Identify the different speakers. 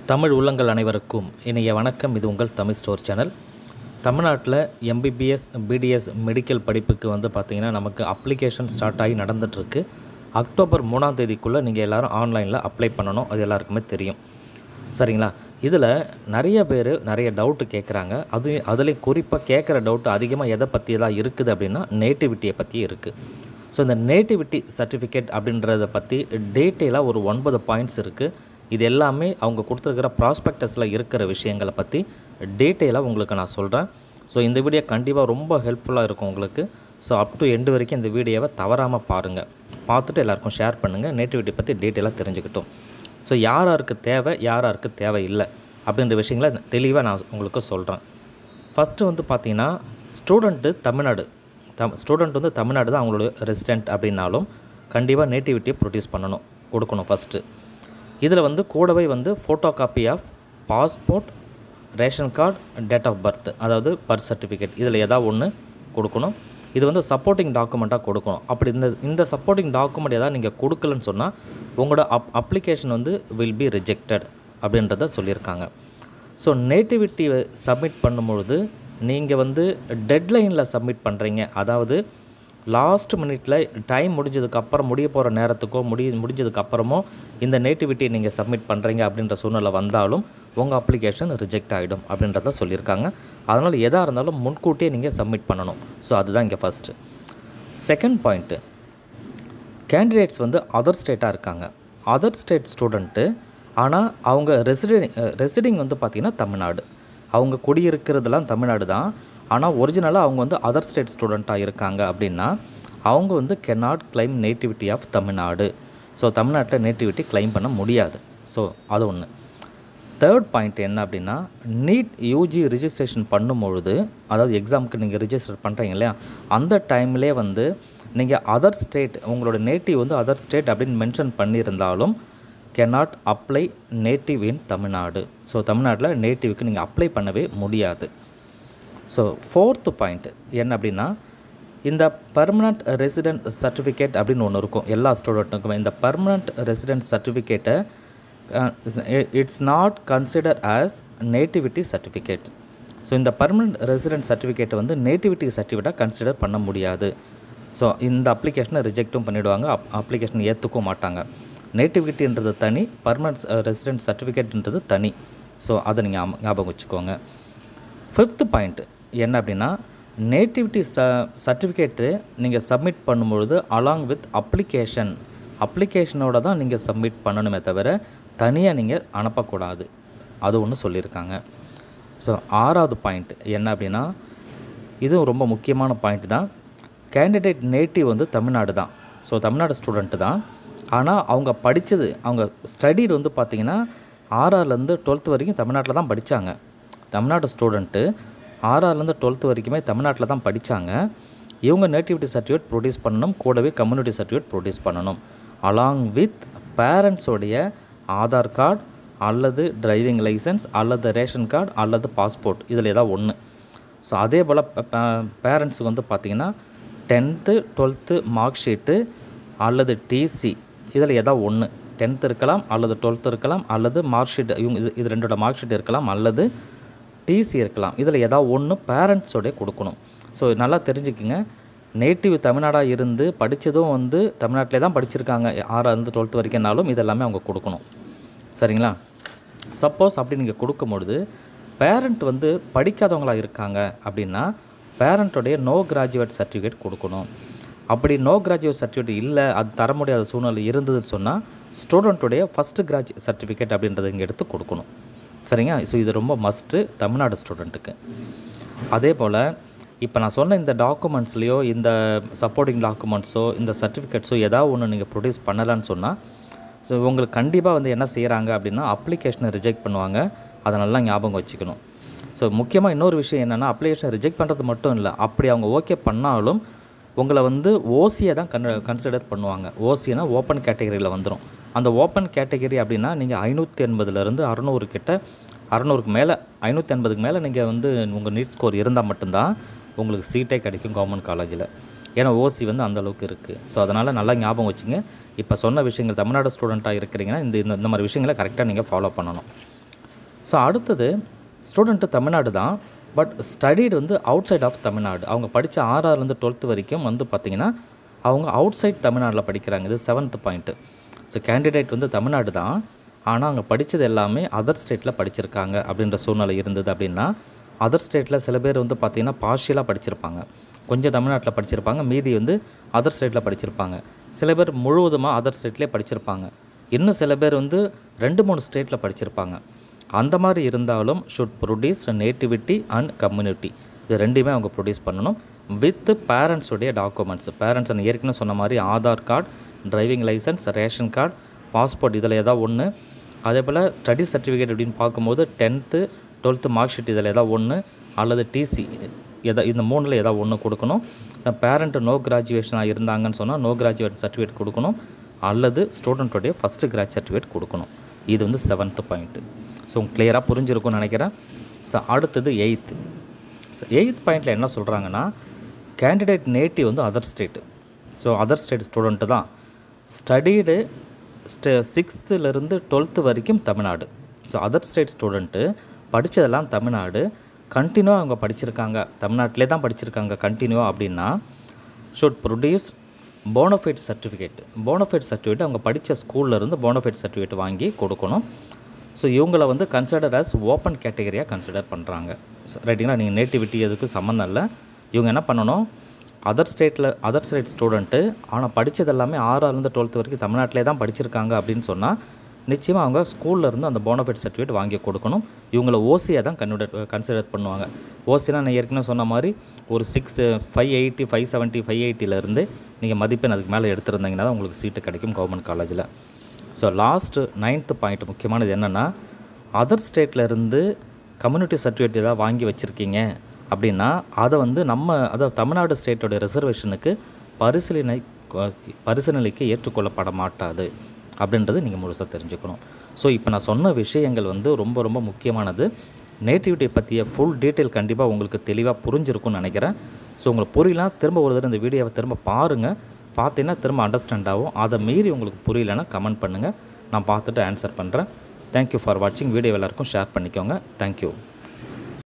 Speaker 1: தமிழ் உள்ளங்கள் அனைவருக்கும் இனிய வணக்கம் இது உங்கள் தமிழ் ஸ்டோர் சேனல் தமிழ்நாட்டில் எம்பிபிஎஸ் பிடிஎஸ் மெடிக்கல் படிப்புக்கு வந்து பார்த்திங்கன்னா நமக்கு அப்ளிகேஷன் ஸ்டார்ட் ஆகி நடந்துகிட்ருக்கு அக்டோபர் மூணாம் தேதிக்குள்ளே நீங்கள் எல்லோரும் ஆன்லைனில் அப்ளை பண்ணணும் அது எல்லாருக்குமே தெரியும் சரிங்களா இதில் நிறைய பேர் நிறைய டவுட்டு கேட்குறாங்க அது அதுலேயும் குறிப்பாக கேட்குற டவுட்டு அதிகமாக எதை பற்றி தான் இருக்குது அப்படின்னா நேட்டிவிட்டியை பற்றி இருக்குது ஸோ இந்த நேட்டிவிட்டி சர்டிஃபிகேட் அப்படின்றத பற்றி டீட்டெயிலாக ஒரு ஒன்பது பாயிண்ட்ஸ் இருக்குது இது எல்லாமே அவங்க கொடுத்துருக்கிற ப்ராஸ்பெக்டஸில் இருக்கிற விஷயங்களை பற்றி டீட்டெயிலாக உங்களுக்கு நான் சொல்கிறேன் ஸோ இந்த வீடியோ கண்டிப்பாக ரொம்ப ஹெல்ப்ஃபுல்லாக இருக்கும் உங்களுக்கு ஸோ அப் டு எண்டு வரைக்கும் இந்த வீடியோவை தவறாமல் பாருங்கள் பார்த்துட்டு எல்லாருக்கும் ஷேர் பண்ணுங்கள் நேட்டிவிட்டி பற்றி டீட்டெயிலாக தெரிஞ்சுக்கிட்டோம் ஸோ யார் யாருக்கு தேவை யார் யாருக்கு தேவை இல்லை அப்படின்ற விஷயங்களை தெளிவாக நான் உங்களுக்கு சொல்கிறேன் ஃபஸ்ட்டு வந்து பார்த்தீங்கன்னா ஸ்டூடெண்ட்டு தமிழ்நாடு தம் ஸ்டூடெண்ட் வந்து தமிழ்நாடு தான் அவங்களோட ரெசிடெண்ட் அப்படின்னாலும் கண்டிப்பாக நேட்டிவிட்டியை ப்ரொடியூஸ் பண்ணணும் கொடுக்கணும் ஃபஸ்ட்டு இதில் வந்து கூடவே வந்து photo copy of passport ration card date of birth அதாவது பர்த் சர்டிஃபிகேட் இதில் ஏதாவது ஒன்று கொடுக்கணும் இது வந்து சப்போர்ட்டிங் டாக்குமெண்ட்டாக கொடுக்கணும் அப்படி இந்த இந்த சப்போர்ட்டிங் டாக்குமெண்ட் ஏதாவது நீங்கள் கொடுக்கலன்னு சொன்னால் உங்களோட அப் அப்ளிகேஷன் வந்து வில் பி ரிஜெக்டட் அப்படின்றத சொல்லியிருக்காங்க ஸோ நேட்டிவிட்டி சப்மிட் பண்ணும்பொழுது நீங்கள் வந்து டெட்லைனில் சப்மிட் பண்ணுறீங்க அதாவது லாஸ்ட் மினிட்ல டைம் முடிஞ்சதுக்கு அப்புறம் முடிய போகிற நேரத்துக்கோ முடி முடிஞ்சதுக்கு அப்புறமோ இந்த நேட்டிவிட்டி நீங்கள் சப்மிட் பண்ணுறீங்க அப்படின்ற சூழ்நிலை வந்தாலும் உங்கள் அப்ளிகேஷன் ரிஜெக்ட் ஆகிடும் அப்படின்றத சொல்லியிருக்காங்க அதனால் எதாக இருந்தாலும் முன்கூட்டியே நீங்கள் சப்மிட் பண்ணணும் ஸோ அதுதான் இங்கே ஃபஸ்ட்டு செகண்ட் பாயிண்ட்டு கேண்டிடேட்ஸ் வந்து அதர் ஸ்டேட்டாக இருக்காங்க அதர் ஸ்டேட் ஸ்டூடெண்ட்டு ஆனால் அவங்க ரெசிடிங் ரெசிடிங் வந்து பார்த்திங்கன்னா தமிழ்நாடு அவங்க குடியிருக்கிறதுலாம் தமிழ்நாடு தான் ஆனால் ஒரிஜினலாக அவங்க வந்து அதர் ஸ்டேட் ஸ்டூடெண்ட்டாக இருக்காங்க அப்படின்னா அவங்க வந்து cannot claim nativity of Tamil Nadu so தமிழ்நாட்டில் நேட்டிவிட்டி கிளைம் பண்ண முடியாது ஸோ அது ஒன்று தேர்ட் பாயிண்ட் என்ன அப்படின்னா நீட் யூஜி ரிஜிஸ்ட்ரேஷன் பண்ணும்பொழுது அதாவது எக்ஸாமுக்கு நீங்கள் ரிஜிஸ்டர் பண்ணுறீங்க இல்லையா அந்த டைம்லேயே வந்து நீங்கள் அதர் ஸ்டேட் உங்களோட நேட்டிவ் வந்து அதர் ஸ்டேட் அப்படின்னு மென்ஷன் பண்ணியிருந்தாலும் cannot apply native in Tamil Nadu so தமிழ்நாட்டில் நேட்டிவ்க்கு நீங்கள் அப்ளை பண்ணவே முடியாது ஸோ ஃபோர்த்து பாயிண்ட் என்ன அப்படின்னா இந்த பர்மனண்ட் ரெசிடென்ட் சர்டிஃபிகேட் அப்படின்னு ஒன்று இருக்கும் எல்லா ஸ்டூடெண்ட்டுக்குமே இந்த பர்மனண்ட் ரெசிடென்ட் சர்டிஃபிகேட்டை it's not consider as nativity certificate so இந்த பர்மனண்ட் ரெசிடென்ட் சர்டிஃபிகேட்டை வந்து நேட்டிவிட்டி சர்டிஃபிகேட்டாக கன்சிடர் பண்ண முடியாது ஸோ இந்த அப்ளிகேஷனை ரிஜெக்ட்டும் பண்ணிவிடுவாங்க அப் அப்ளிகேஷன் ஏற்றுக்கவும் மாட்டாங்க நேட்டிவிட்டின்றது தனி பர்மனன்ட் ரெசிடென்ட் சர்டிஃபிகேட்ன்றது தனி ஸோ அதை நீங்கள் ஞாபகம் வச்சுக்கோங்க ஃபிஃப்த்து பாயிண்ட் என்ன அப்படின்னா நேட்டிவிட்டி ச சர்டிஃபிகேட்டு நீங்கள் சப்மிட் பண்ணும்பொழுது அலாங் வித் அப்ளிகேஷன் அப்ளிகேஷனோட தான் நீங்கள் சப்மிட் பண்ணணுமே தவிர தனியாக நீங்கள் அனுப்பக்கூடாது அது ஒன்று சொல்லியிருக்காங்க ஸோ ஆறாவது பாயிண்ட் என்ன அப்படின்னா இதுவும் ரொம்ப முக்கியமான பாயிண்ட் தான் கேண்டிடேட் நேட்டிவ் வந்து தமிழ்நாடு தான் ஸோ தமிழ்நாடு ஸ்டூடெண்ட்டு தான் ஆனால் அவங்க படித்தது அவங்க ஸ்டடிடு வந்து பார்த்திங்கன்னா ஆறாறுலேருந்து டுவெல்த்து வரைக்கும் தமிழ்நாட்டில் தான் படித்தாங்க தமிழ்நாடு ஸ்டூடெண்ட்டு ஆறாறுலேருந்து டுவெல்த்து வரைக்குமே தமிழ்நாட்டில் தான் படித்தாங்க இவங்க நேட்டிவிட்டி சர்டிஃபிகேட் ப்ரொடியூஸ் பண்ணணும் கூடவே கம்யூனிட்டி சர்டிஃபிகேட் ப்ரொடியூஸ் பண்ணணும் அலாங் வித் பேரண்ட்ஸோடைய ஆதார் கார்டு அல்லது டிரைவிங் லைசன்ஸ் அல்லது ரேஷன் கார்டு அல்லது பாஸ்போர்ட் இதில் ஏதாவது ஒன்று ஸோ அதே போல் பேரண்ட்ஸுக்கு வந்து பார்த்திங்கன்னா டென்த்து டுவெல்த்து மார்க் ஷீட்டு அல்லது டிசி இதில் ஏதாவது ஒன்று டென்த்து இருக்கலாம் அல்லது டுவெல்த்து இருக்கலாம் அல்லது மார்க் ஷீட் இவங்க இது இது ரெண்டோட மார்க் ஷீட் இருக்கலாம் அல்லது டிசி இருக்கலாம் இதில் ஏதாவது ஒன்று பேரண்ட்ஸோடைய கொடுக்கணும் ஸோ நல்லா தெரிஞ்சுக்குங்க நேட்டிவ் தமிழ்நாடாக இருந்து படித்ததும் வந்து தமிழ்நாட்டிலே தான் படிச்சிருக்காங்க ஆறாவது டுவெல்த்து வரைக்கும்னாலும் இதெல்லாமே அவங்க கொடுக்கணும் சரிங்களா சப்போஸ் அப்படி நீங்கள் கொடுக்கும்பொழுது பேரண்ட் வந்து படிக்காதவங்களாக இருக்காங்க அப்படின்னா பேரண்ட்டோடைய நோ கிராஜுவேட் சர்டிஃபிகேட் கொடுக்கணும் அப்படி நோ கிராஜுவேட் சர்டிஃபிகேட் இல்லை அது தர முடியாத சூழ்நிலை இருந்ததுன்னு சொன்னால் ஸ்டூடெண்ட்டுடைய ஃபஸ்ட்டு கிராஜு சர்டிஃபிகேட் அப்படின்றத இங்கே எடுத்து கொடுக்கணும் சரிங்க ஸோ இது ரொம்ப மஸ்ட்டு தமிழ்நாடு ஸ்டூடெண்ட்டுக்கு அதே போல் இப்போ நான் சொன்ன இந்த டாக்குமெண்ட்ஸ்லேயோ இந்த சப்போர்ட்டிங் டாக்குமெண்ட்ஸோ இந்த சர்டிஃபிகேட்ஸோ ஏதாவது ஒன்று நீங்கள் ப்ரொடியூஸ் பண்ணலான்னு சொன்னால் ஸோ உங்களுக்கு கண்டிப்பாக வந்து என்ன செய்கிறாங்க அப்படின்னா அப்ளிகேஷனை ரிஜெக்ட் பண்ணுவாங்க அதை நல்லா ஞாபகம் வச்சுக்கணும் ஸோ முக்கியமாக இன்னொரு விஷயம் என்னென்னா அப்ளிகேஷனை ரிஜெக்ட் பண்ணுறது மட்டும் இல்லை அப்படி அவங்க ஓகே பண்ணாலும் உங்களை வந்து ஓசியை தான் கன் கன்சிடர் பண்ணுவாங்க ஓசினா ஓப்பன் கேட்டகரியில் வந்துடும் அந்த ஓப்பன் கேட்டகரி அப்படின்னா நீங்கள் ஐநூற்றி எண்பதுலேருந்து அறநூறு கிட்ட அறநூறுக்கு மேலே ஐநூற்றி எண்பதுக்கு மேலே நீங்கள் வந்து உங்கள் நீட் ஸ்கோர் இருந்தால் மட்டும்தான் உங்களுக்கு சீட்டே கிடைக்கும் கவர்மெண்ட் காலேஜில் ஏன்னா ஓசி வந்து அந்த அளவுக்கு இருக்குது ஸோ அதனால் நல்லா ஞாபகம் வச்சுங்க இப்போ சொன்ன விஷயங்கள் தமிழ்நாடு ஸ்டூடெண்ட்டாக இருக்கிறீங்கன்னா இந்த இந்த இந்த மாதிரி விஷயங்களை கரெக்டாக நீங்கள் ஃபாலோ பண்ணணும் ஸோ அடுத்தது ஸ்டூடெண்ட்டு தமிழ்நாடு தான் பட் ஸ்டடீடு வந்து அவுட் சைட் ஆஃப் தமிழ்நாடு அவங்க படித்த ஆறாறுலேருந்து டுவெல்த்து வரைக்கும் வந்து பார்த்திங்கன்னா அவங்க அவுட் சைட் தமிழ்நாட்டில் படிக்கிறாங்க இது செவன்த் பாயிண்ட்டு ஸோ கேண்டிடேட் வந்து தமிழ்நாடு தான் ஆனால் அவங்க படித்தது எல்லாமே அதர் ஸ்டேட்டில் படிச்சிருக்காங்க அப்படின்ற சூழ்நிலை இருந்தது அப்படின்னா அதர் ஸ்டேட்டில் சில பேர் வந்து பார்த்திங்கன்னா பார்ஷியலாக படிச்சிருப்பாங்க கொஞ்சம் தமிழ்நாட்டில் படிச்சிருப்பாங்க மீதி வந்து அதர் ஸ்டேட்டில் படிச்சிருப்பாங்க சில பேர் முழுவதுமாக அதர் ஸ்டேட்லேயே படிச்சிருப்பாங்க இன்னும் சில பேர் வந்து ரெண்டு மூணு ஸ்டேட்டில் படிச்சிருப்பாங்க அந்த மாதிரி இருந்தாலும் should produce nativity and community இது ரெண்டுமே அவங்க ப்ரொடியூஸ் பண்ணணும் வித் பேரண்ட்ஸுடைய டாக்குமெண்ட்ஸ் பேரண்ட்ஸ் நான் ஏற்கனவே சொன்ன மாதிரி Aadhaar card driving licence ration card passport இதில் ஏதாவது ஒன்று அதே போல் ஸ்டடி சர்டிஃபிகேட் அப்படின்னு பார்க்கும்போது டென்த்து டுவெல்த்து மார்க் ஷீட் இதில் ஏதாவது ஒன்று அல்லது டிசி எதா இந்த மூணில் ஏதாவது ஒன்று கொடுக்கணும் பேரண்ட்டு நோ கிராஜுவேஷனாக இருந்தாங்கன்னு சொன்னால் நோ கிராஜுவேட் சர்டிஃபிகேட் கொடுக்கணும் அல்லது ஸ்டூடெண்ட்டோடைய ஃபஸ்ட்டு கிராஜ் சர்டிஃபிகேட் கொடுக்கணும் இது வந்து செவன்த்து பாயிண்ட்டு ஸோ கிளியராக புரிஞ்சிருக்கும்னு நினைக்கிறேன் ஸோ அடுத்தது எயித்து ஸோ எயித் பாயிண்டில் என்ன சொல்கிறாங்கன்னா கேண்டிடேட் நேட்டிவ் வந்து other state so other state student தான் ஸ்டடீடு ஸ்டே சிக்ஸ்த்துலேருந்து டுவெல்த்து வரைக்கும் Tamil Nadu so other state student படித்ததெல்லாம் தமிழ்நாடு கண்டினியூவாக அவங்க படிச்சிருக்காங்க தமிழ்நாட்டிலே தான் படிச்சிருக்காங்க கண்டினியூவாக அப்படின்னா should produce bonafide certificate bonafide certificate அவங்க படித்த ஸ்கூல்லேருந்து போனஃபைட் சர்டிஃபிகேட் வாங்கி கொடுக்கணும் ஸோ இவங்களை வந்து கன்சிடர் as ஓப்பன் கேட்டகரியாக கன்சிடர் பண்ணுறாங்க ரைட்டுங்களா நீங்கள் நேட்டிவிட்டி எதுக்கும் சம்மந்தம் இல்லை இவங்க என்ன பண்ணணும் அதர் ஸ்டேட்டில் அதர் ஸ்டேட் ஸ்டூடெண்ட்டு ஆனால் படித்தது எல்லாமே ஆறாலேருந்து டுவெல்த்து வரைக்கும் தமிழ்நாட்டிலே தான் படிச்சிருக்காங்க அப்படின்னு சொன்னால் நிச்சயமாக அவங்க ஸ்கூல்ல இருந்து அந்த போனஃபைட் சர்டிஃபிகேட் வாங்கி கொடுக்கணும் இவங்கள ஓசியாக தான் கன்சிடர் கன்சிடர் பண்ணுவாங்க ஓசினா நான் ஏற்கனவே சொன்ன மாதிரி ஒரு six five eighty five seventy five எயிட்டிலேருந்து நீங்கள் மதிப்பெண் அதுக்கு மேலே எடுத்திருந்தீங்கன்னா தான் உங்களுக்கு சீட்டு கிடைக்கும் கவர்மெண்ட் காலேஜில் ஸோ லாஸ்ட்டு நைன்த்து பாயிண்ட் முக்கியமானது என்னென்னா அதர் ஸ்டேட்லேருந்து கம்யூனிட்டி சர்டிஃபிகேட் ஏதாவது வாங்கி வச்சுருக்கீங்க அப்படின்னா அதை வந்து நம்ம அதாவது தமிழ்நாடு ஸ்டேட்டோட ரிசர்வேஷனுக்கு பரிசீலனை பரிசீலனைக்கு ஏற்றுக்கொள்ளப்பட மாட்டாது அப்படின்றது நீங்கள் முழுசாக தெரிஞ்சுக்கணும் ஸோ இப்போ நான் சொன்ன விஷயங்கள் வந்து ரொம்ப ரொம்ப முக்கியமானது நேட்டிவிட்டி பற்றிய ஃபுல் டீட்டெயில் கண்டிப்பாக உங்களுக்கு தெளிவாக புரிஞ்சிருக்கும்னு நினைக்கிறேன் ஸோ உங்களுக்கு புரியலாம் திரும்ப ஒரு தடவை இந்த வீடியோவை திரும்ப பாருங்கள் பார்த்தீங்கன்னா திரும்ப அண்டர்ஸ்டாண்ட் ஆகும் அதை மீறி உங்களுக்கு புரியலன்னா கமெண்ட் பண்ணுங்கள் நான் பார்த்துட்டு ஆன்சர் பண்ணுறேன் தேங்க்யூ ஃபார் வாட்சிங் வீடியோ எல்லாருக்கும் ஷேர் பண்ணிக்கோங்க தேங்க்யூ